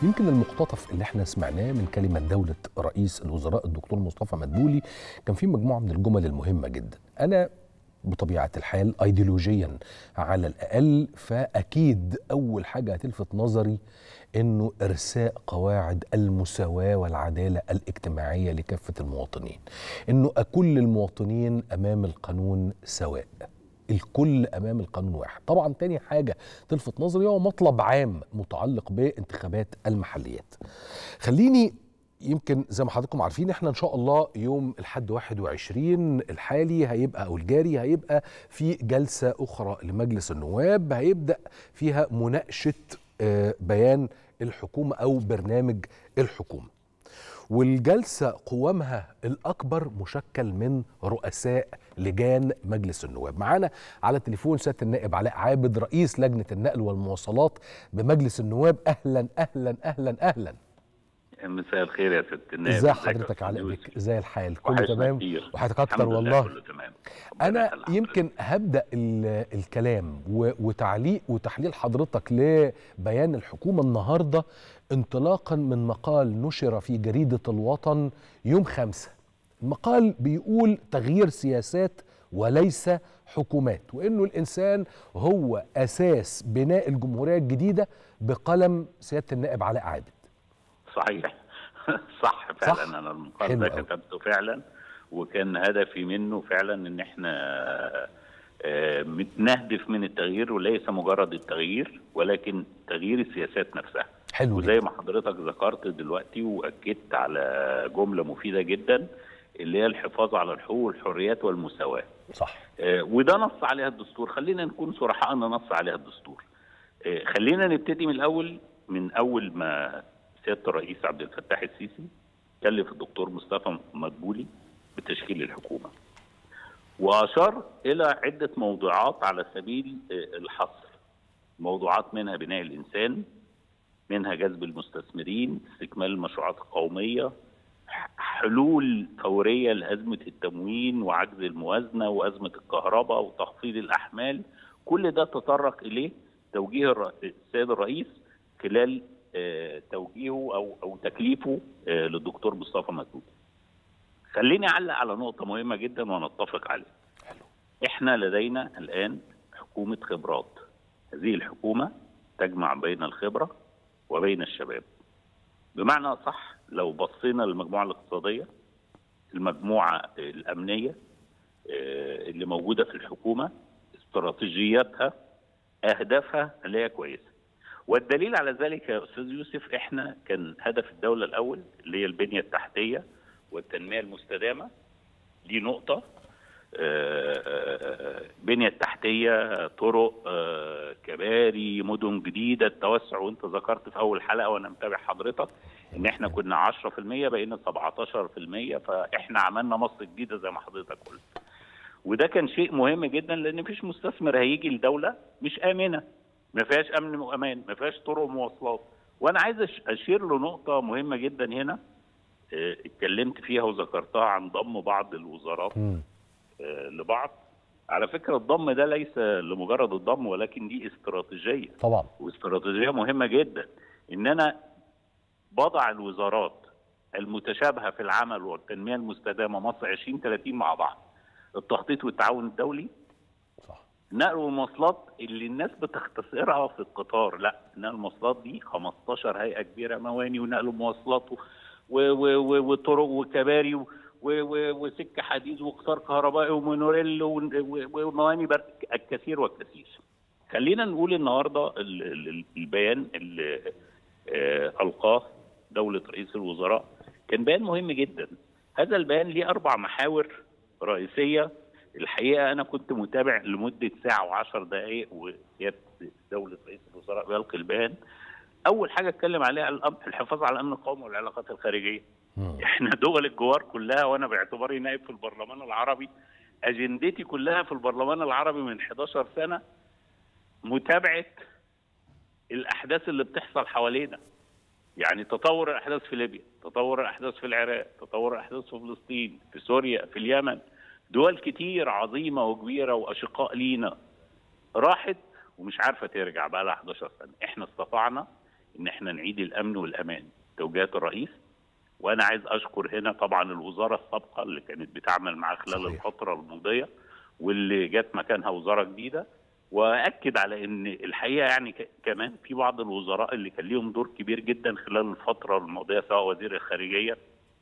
يمكن المقتطف اللي احنا سمعناه من كلمة دولة رئيس الوزراء الدكتور مصطفى مدبولي كان فيه مجموعة من الجمل المهمة جدا أنا بطبيعة الحال أيديولوجيا على الأقل فأكيد أول حاجة هتلفت نظري انه ارساء قواعد المساواه والعداله الاجتماعيه لكافه المواطنين انه كل المواطنين امام القانون سواء الكل امام القانون واحد طبعا تاني حاجه تلفت نظري هو مطلب عام متعلق بانتخابات المحليات خليني يمكن زي ما حضراتكم عارفين احنا ان شاء الله يوم الحد 21 الحالي هيبقى او الجاري هيبقى في جلسه اخرى لمجلس النواب هيبدا فيها مناقشه بيان الحكومه او برنامج الحكومه والجلسه قوامها الاكبر مشكل من رؤساء لجان مجلس النواب معانا على التليفون سياده النائب علاء عابد رئيس لجنه النقل والمواصلات بمجلس النواب اهلا اهلا اهلا اهلا مساء الخير يا ست النائب ازي حضرتك علاء بك ازي الحال كله تمام وحضرتك اكتر الحمد والله لله كله تمام انا يمكن هبدا ال- الكلام و- وتعليق وتحليل حضرتك لبيان الحكومه النهارده انطلاقا من مقال نشر في جريده الوطن يوم خمسة المقال بيقول تغيير سياسات وليس حكومات وانه الانسان هو اساس بناء الجمهوريه الجديده بقلم سياده النائب علاء عابد صحيح صح فعلا صح؟ انا المقال حلو ده أوي. كتبته فعلا وكان هدفي منه فعلا ان احنا آه، نهدف من التغيير وليس مجرد التغيير ولكن تغيير السياسات نفسها حلو وزي جدا ما حضرتك ذكرت دلوقتي واكدت على جمله مفيده جدا اللي هي الحفاظ على الحقوق والحريات والمساواه صح آه، وده نص عليها الدستور خلينا نكون صرحاء ان نص عليها الدستور آه، خلينا نبتدي من الاول من اول ما سياده الرئيس عبد الفتاح السيسي كلف الدكتور مصطفى مدبولي بتشكيل الحكومه واشار الى عده موضوعات على سبيل آه، الحصر موضوعات منها بناء الانسان منها جذب المستثمرين استكمال المشروعات القوميه ح- حلول فوريه لازمه التموين وعجز الموازنه وازمه الكهرباء وتخفيض الاحمال كل ده تطرق اليه توجيه الر- السيد الرئيس خلال آه، توجيهه او او تكليفه آه، للدكتور مصطفى مدبولي. خليني اعلق على نقطه مهمه جدا ونتفق عليها. حلو احنا لدينا الان حكومه خبرات. هذه الحكومه تجمع بين الخبره وبين الشباب. بمعنى صح لو بصينا للمجموعه الاقتصاديه المجموعه الامنيه آه، اللي موجوده في الحكومه استراتيجياتها اهدافها اللي هي كويسه. والدليل على ذلك يا استاذ يوسف احنا كان هدف الدوله الاول اللي هي البنيه التحتيه والتنميه المستدامه دي نقطه آه، آه، بنية التحتية طرق آه، كباري مدن جديدة التوسع وانت ذكرت في أول حلقة وأنا متابع حضرتك إن إحنا كنا 10% بقينا 17% فإحنا عملنا مصر جديدة زي ما حضرتك قلت وده كان شيء مهم جدا لأن مفيش مستثمر هيجي لدولة مش آمنة ما فيهاش أمن وأمان ما فيهاش طرق ومواصلات وأنا عايز أش- أشير لنقطة مهمة جدا هنا آه، اتكلمت فيها وذكرتها عن ضم بعض الوزارات مم. آه، لبعض على فكره الضم ده ليس لمجرد الضم ولكن دي استراتيجيه طبعا واستراتيجيه مهمه جدا ان انا بضع الوزارات المتشابهه في العمل والتنميه المستدامه مصر 2030 مع بعض التخطيط والتعاون الدولي صح نقل والمواصلات اللي الناس بتختصرها في القطار لا نقل المواصلات دي 15 هيئه كبيره مواني ونقل ومواصلات و- و- و- و- وطرق وكباري و- و- و- وسكه حديد وقطار كهربائي ومونوريل و- و- ومواني برد الكثير والكثير. خلينا نقول النهارده ال- ال- البيان اللي آه، القاه دوله رئيس الوزراء كان بيان مهم جدا. هذا البيان ليه اربع محاور رئيسيه الحقيقه انا كنت متابع لمده ساعه وعشر دقائق وسياده دوله رئيس الوزراء بيلقي البيان. اول حاجه اتكلم عليها الأمن- الحفاظ على الامن القومي والعلاقات الخارجيه. مم. احنا دول الجوار كلها وانا باعتباري نائب في البرلمان العربي اجندتي كلها في البرلمان العربي من 11 سنه متابعه الاحداث اللي بتحصل حوالينا يعني تطور الاحداث في ليبيا تطور الاحداث في العراق تطور الاحداث في فلسطين في سوريا في اليمن دول كتير عظيمه وكبيره واشقاء لينا راحت ومش عارفه ترجع بقى لها 11 سنه احنا استطعنا ان احنا نعيد الامن والامان توجيهات الرئيس وانا عايز اشكر هنا طبعا الوزاره السابقه اللي كانت بتعمل معاه خلال صحيح. الفتره الماضيه واللي جت مكانها وزاره جديده واكد على ان الحقيقه يعني ك- كمان في بعض الوزراء اللي كان ليهم دور كبير جدا خلال الفتره الماضيه سواء وزير الخارجيه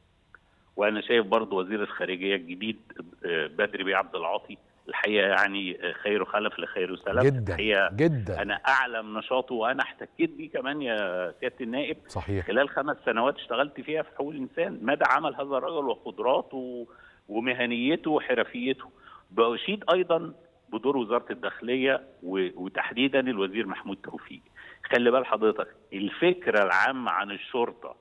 وانا شايف برضه وزير الخارجيه الجديد آه، بدري بيه عبد العاطي الحقيقه يعني آه، خير خلف لخير سلف جدا الحقيقه جدا انا اعلم نشاطه وانا احتكيت بيه كمان يا سياده النائب صحيح خلال خمس سنوات اشتغلت فيها في حقوق الانسان مدى عمل هذا الرجل وقدراته ومهنيته وحرفيته بأشيد ايضا بدور وزاره الداخليه و- وتحديدا الوزير محمود توفيق خلي بال حضرتك الفكره العامه عن الشرطه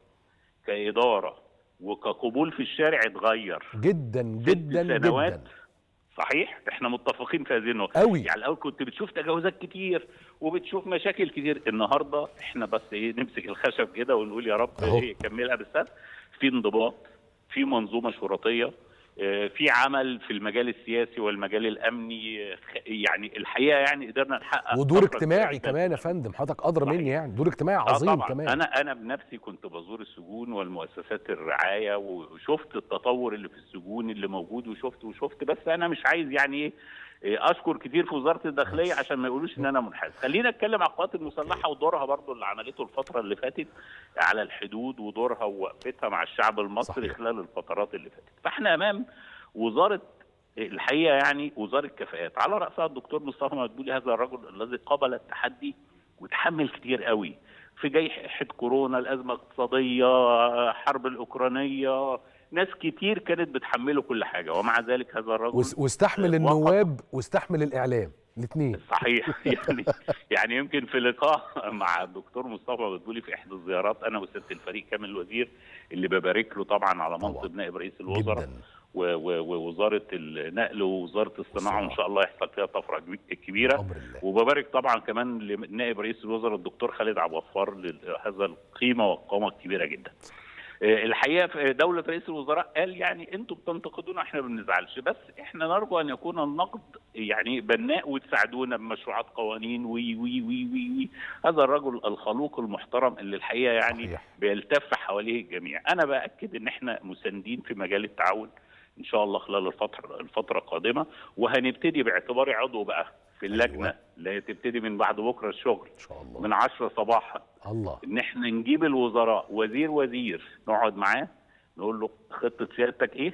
كاداره وكقبول في الشارع اتغير جدا جدا سنوات جدا صحيح احنا متفقين في هذه النقطه قوي يعني الاول كنت بتشوف تجاوزات كتير وبتشوف مشاكل كتير النهارده احنا بس ايه نمسك الخشب كده ونقول يا رب أهو. ايه كملها بالسهل في انضباط في منظومه شرطيه آه، في عمل في المجال السياسي والمجال الامني آه، خ- يعني الحقيقه يعني قدرنا نحقق ودور طفرة اجتماعي كبيرة كمان يا فندم حضرتك ادرى صحيح. مني يعني دور اجتماعي آه عظيم طبعا كمان انا انا بنفسي كنت بزور السجون والمؤسسات الرعايه وشفت التطور اللي في السجون اللي موجود وشفت وشفت بس انا مش عايز يعني ايه إيه اشكر كتير في وزاره الداخليه عشان ما يقولوش ان انا منحاز خلينا نتكلم على القوات المسلحه ودورها برضو اللي عملته الفتره اللي فاتت على الحدود ودورها ووقفتها مع الشعب المصري صحيح. خلال الفترات اللي فاتت فاحنا امام وزاره الحقيقه يعني وزاره كفاءات على راسها الدكتور مصطفى مدبولي هذا الرجل الذي قبل التحدي وتحمل كتير قوي في جائحه كورونا الازمه الاقتصاديه حرب الاوكرانيه ناس كتير كانت بتحمله كل حاجه ومع ذلك هذا الرجل وس- واستحمل وقف. النواب واستحمل الاعلام الاثنين صحيح يعني يعني يمكن في لقاء مع الدكتور مصطفى مدبولي في احدى الزيارات انا وسياده الفريق كامل الوزير اللي ببارك له طبعا على طبعاً. منصب نائب رئيس الوزراء جدا و- و- ووزاره النقل ووزاره الصناعه وان شاء الله يحصل فيها طفره كبي- كبيره امر الله وببارك طبعا كمان لنائب رئيس الوزراء الدكتور خالد عبد الغفار لهذا القيمه والقامه الكبيره جدا. آه، الحقيقه في دوله رئيس الوزراء قال يعني انتم بتنتقدونا احنا ما بنزعلش بس احنا نرجو ان يكون النقد يعني بناء وتساعدونا بمشروعات قوانين وي وي وي وي, وي. هذا الرجل الخلوق المحترم اللي الحقيقه يعني صحيح. بيلتف حواليه الجميع انا باكد ان احنا مساندين في مجال التعاون ان شاء الله خلال الفتره الفتره القادمه وهنبتدي باعتباري عضو بقى في اللجنه أيوة. اللي هي تبتدي من بعد بكره الشغل ان شاء الله من 10 صباحا الله ان احنا نجيب الوزراء وزير وزير نقعد معاه نقول له خطه سيادتك ايه؟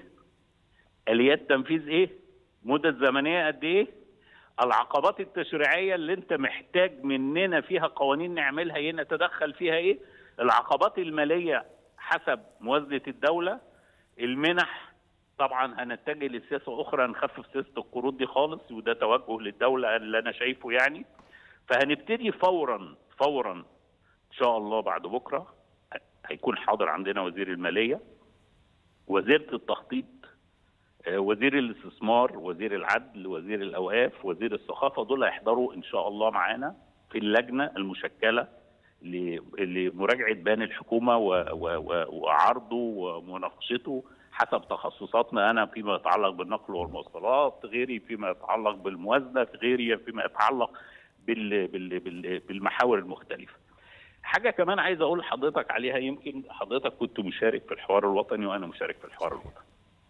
اليات تنفيذ ايه؟ مدة زمنيه قد ايه؟ العقبات التشريعيه اللي انت محتاج مننا فيها قوانين نعملها ايه نتدخل فيها ايه؟ العقبات الماليه حسب موازنه الدوله المنح طبعا هنتجه لسياسه اخرى نخفف سياسه القروض دي خالص وده توجه للدوله اللي انا شايفه يعني فهنبتدي فورا فورا ان شاء الله بعد بكره هيكون حاضر عندنا وزير الماليه وزيره التخطيط آه، وزير الاستثمار وزير العدل وزير الاوقاف وزير الثقافه دول هيحضروا ان شاء الله معانا في اللجنه المشكله ل- لمراجعه بيان الحكومه و- و- و- وعرضه ومناقشته حسب تخصصاتنا انا فيما يتعلق بالنقل والمواصلات غيري فيما يتعلق بالموازنه غيري فيما يتعلق بال بال بال بالمحاور المختلفه. حاجه كمان عايز اقول لحضرتك عليها يمكن حضرتك كنت مشارك في الحوار الوطني وانا مشارك في الحوار الوطني.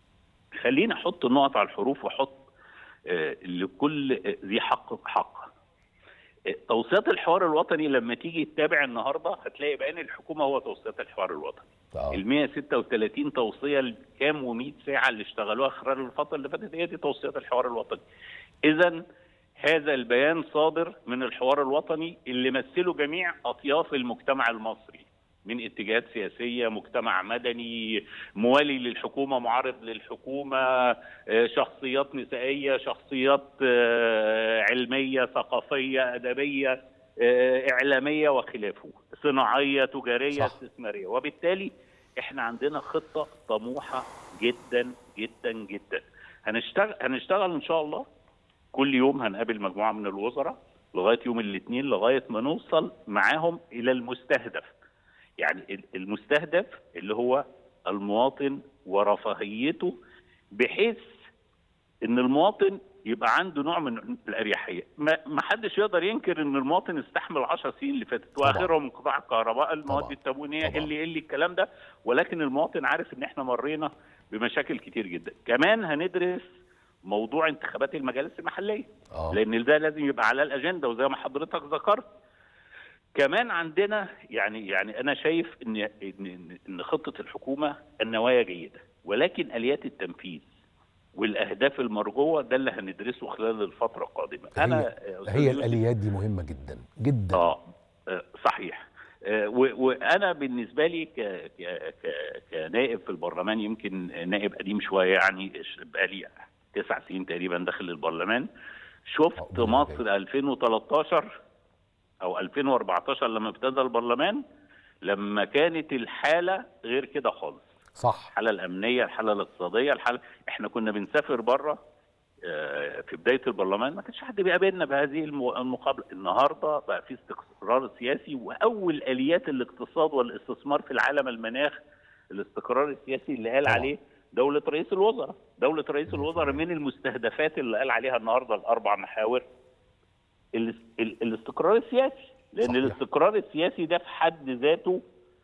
خليني احط النقط على الحروف واحط آه، لكل آه، ذي حق حق. آه، توصيات الحوار الوطني لما تيجي تتابع النهارده هتلاقي بيان الحكومه هو توصيات الحوار الوطني. آه. ال 136 توصيه الكام و100 ساعه اللي اشتغلوها خلال الفتره اللي فاتت هي دي توصيات الحوار الوطني. اذا هذا البيان صادر من الحوار الوطني اللي مثله جميع اطياف المجتمع المصري من اتجاهات سياسيه، مجتمع مدني، موالي للحكومه، معارض للحكومه، آه، شخصيات نسائيه، شخصيات آه، علميه، ثقافيه، ادبيه، آه، اعلاميه وخلافه، صناعيه، تجاريه، صح. استثماريه، وبالتالي احنا عندنا خطه طموحه جدا جدا جدا. هنشتغل هنشتغل ان شاء الله كل يوم هنقابل مجموعه من الوزراء لغايه يوم الاثنين لغايه ما نوصل معاهم الى المستهدف. يعني ال- المستهدف اللي هو المواطن ورفاهيته بحيث ان المواطن يبقى عنده نوع من الاريحيه ما ما حدش يقدر ينكر ان المواطن استحمل 10 سنين اللي فاتت طبعا. واخرهم انقطاع الكهرباء المواد طبعا. التموينيه طبعا. اللي اللي الكلام ده ولكن المواطن عارف ان احنا مرينا بمشاكل كتير جدا كمان هندرس موضوع انتخابات المجالس المحليه اه لان ده لازم يبقى على الاجنده وزي ما حضرتك ذكرت كمان عندنا يعني يعني انا شايف ان ان ان خطه الحكومه النوايا جيده ولكن اليات التنفيذ والاهداف المرجوه ده اللي هندرسه خلال الفتره القادمه انا يا أستاذ هي يوسف، الاليات دي مهمه جدا جدا اه آه، صحيح آه، و- وانا بالنسبه لي ك ك ك كنائب في البرلمان يمكن نائب قديم شويه يعني بقالي تسع سنين تقريبا داخل البرلمان شفت عقبال مصر جاي. 2013 او 2014 لما ابتدى البرلمان لما كانت الحاله غير كده خالص صح الحاله الامنيه الحاله الاقتصاديه الحاله احنا كنا بنسافر بره آه، في بدايه البرلمان ما كانش حد بيقابلنا بهذه الم- المقابله النهارده بقى في استقرار سياسي واول اليات الاقتصاد والاستثمار في العالم المناخ الاستقرار السياسي اللي قال طبعا. عليه دوله رئيس الوزراء دوله رئيس الوزراء من المستهدفات اللي قال عليها النهارده الاربع محاور الاس- ال- الاستقرار السياسي لان صحيح. الاستقرار السياسي ده في حد ذاته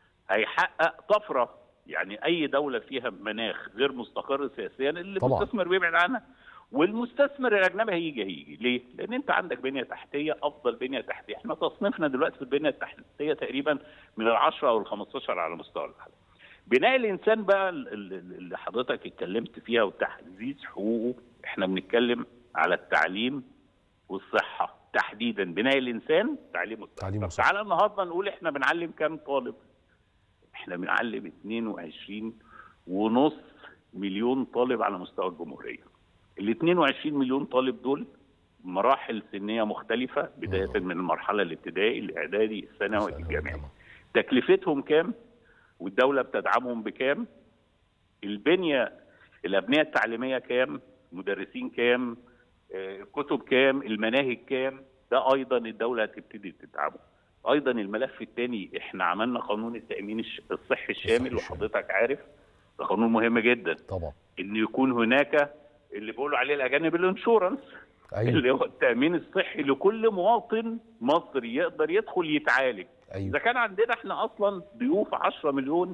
هيحقق طفره يعني اي دوله فيها مناخ غير مستقر سياسيا اللي طبعاً. المستثمر بيبعد عنها والمستثمر الاجنبي هيجي هيجي ليه؟ لان انت عندك بنيه تحتيه افضل بنيه تحتيه احنا تصنيفنا دلوقتي في البنيه التحتيه تقريبا من ال10 او ال15 على مستوى العالم. بناء الانسان بقى ال- ال- اللي حضرتك اتكلمت فيها وتعزيز حقوقه احنا بنتكلم على التعليم والصحه تحديدا بناء الانسان تعليم والصحه تعليم طب والصحة. تعالى النهارده نقول احنا بنعلم كام طالب احنا بنعلم 22 ونص مليون طالب على مستوى الجمهوريه ال 22 مليون طالب دول مراحل سنيه مختلفه بدايه مم. من المرحله الابتدائي الاعدادي الثانوي ثانوي، الجامعي تمام. تكلفتهم كام والدوله بتدعمهم بكام البنيه الابنيه التعليميه كام مدرسين كام آه، كتب كام المناهج كام ده ايضا الدوله هتبتدي تدعمه ايضا الملف الثاني احنا عملنا قانون التامين الش- الصحي الشامل الشامل. وحضرتك عارف ده قانون مهم جدا طبعا ان يكون هناك اللي بيقولوا عليه الاجانب الانشورنس ايوه اللي هو التامين الصحي لكل مواطن مصري يقدر يدخل يتعالج اذا ايوه كان عندنا احنا اصلا ضيوف 10 مليون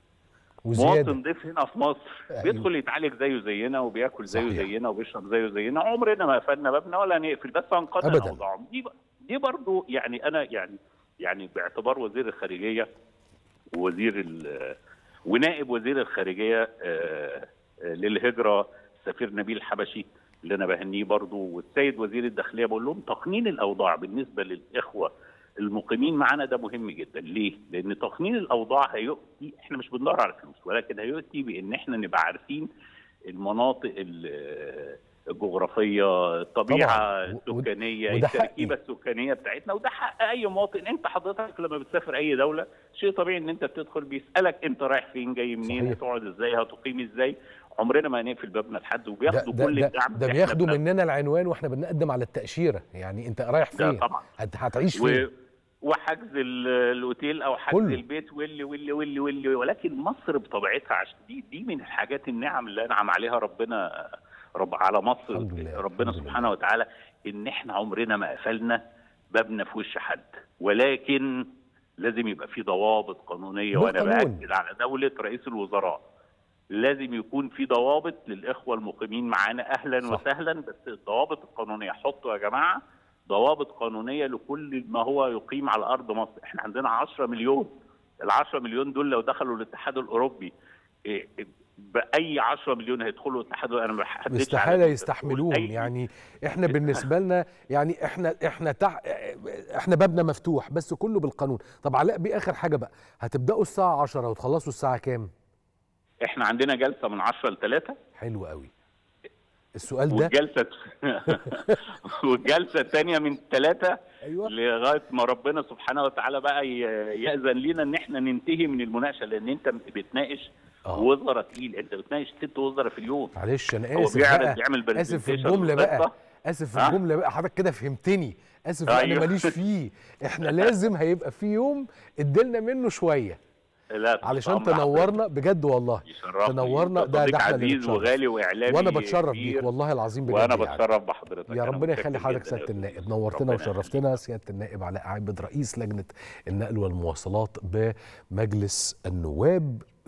وزياده مواطن ضيف هنا في مصر أيوة. بيدخل يتعالج زيه زينا وبياكل زيه صحيح. زينا وبيشرب زيه زينا عمرنا ما قفلنا بابنا ولا هنقفل بس هنقدر أبداً. اوضاعهم دي ب- دي برضو يعني انا يعني يعني باعتبار وزير الخارجيه ووزير ال- ونائب وزير الخارجيه آه، آه، للهجره السفير نبيل الحبشي اللي انا بهنيه برضو والسيد وزير الداخليه بقول لهم تقنين الاوضاع بالنسبه للاخوه المقيمين معانا ده مهم جدا ليه؟ لان تقنين الاوضاع هيؤتي احنا مش بندور على فلوس ولكن هيؤتي بان احنا نبقى عارفين المناطق ال- الجغرافيه الطبيعه طبعاً. و- السكانيه وده حقي. التركيبه السكانيه بتاعتنا وده حق اي مواطن انت حضرتك لما بتسافر اي دوله شيء طبيعي ان انت بتدخل بيسالك انت رايح فين جاي منين صحيح. هتقعد ازاي هتقيم ازاي عمرنا ما هنقفل بابنا لحد ده, وبياخدوا ده, كل ده, الدعم ده اللي إحنا بياخدوا بناخده. مننا العنوان واحنا بنقدم على التاشيره يعني انت رايح ده فين طبعا هت- هتعيش و... فين وحجز ال- الاوتيل او حجز كله. البيت واللي واللي واللي واللي ولكن مصر بطبيعتها عشان دي دي من الحاجات النعم اللي انعم عليها ربنا رب على مصر الحمد لله، ربنا الحمد سبحانه وتعالى ان احنا عمرنا ما قفلنا بابنا في وش حد ولكن لازم يبقى في ضوابط قانونيه وانا بالقانون. باكد على دوله رئيس الوزراء لازم يكون في ضوابط للاخوه المقيمين معانا اهلا صح. وسهلا بس الضوابط القانونيه حطوا يا جماعه ضوابط قانونيه لكل ما هو يقيم على ارض مصر احنا عندنا 10 مليون ال 10 مليون دول لو دخلوا الاتحاد الاوروبي إيه، باي 10 مليون هيدخلوا الاتحاد انا ما بحددش على استحاله دول. يستحملوهم أي- يعني احنا بالنسبه لنا يعني احنا احنا تح احنا بابنا مفتوح بس كله بالقانون طب علاء بيه اخر حاجه بقى هتبداوا الساعه 10 وتخلصوا الساعه كام احنا عندنا جلسه من 10 ل 3 حلو قوي السؤال ده والجلسه والجلسه الثانيه من 3 ايوه لغايه ما ربنا سبحانه وتعالى بقى ي- ياذن لنا ان احنا ننتهي من المناقشه لان انت بتناقش آه. وزراء تقيل انت بتناقش ست وزراء في اليوم معلش انا هو اسف بيعرض بقى يعمل اسف في presentation الجمله بقى بالخطة. اسف في ها؟ الجمله بقى حضرتك كده فهمتني اسف انا أيوه. ماليش فيه احنا لازم هيبقى في يوم اديلنا منه شويه لا تحت علشان أمر تنورنا بجد والله حضرتك. يشرفني تنورنا ده صديق ده احنا اللي عزيز بنتشرف. وغالي واعلامي وانا بتشرف كبير، بيك والله العظيم بجد وانا يعني. بتشرف بحضرتك يا أنا ربنا متشكر يخلي حضرتك جداً يا سياده أستاذ النائب يوسف. نورتنا ربنا وشرفتنا سياده النائب علاء عابد رئيس لجنه النقل والمواصلات بمجلس النواب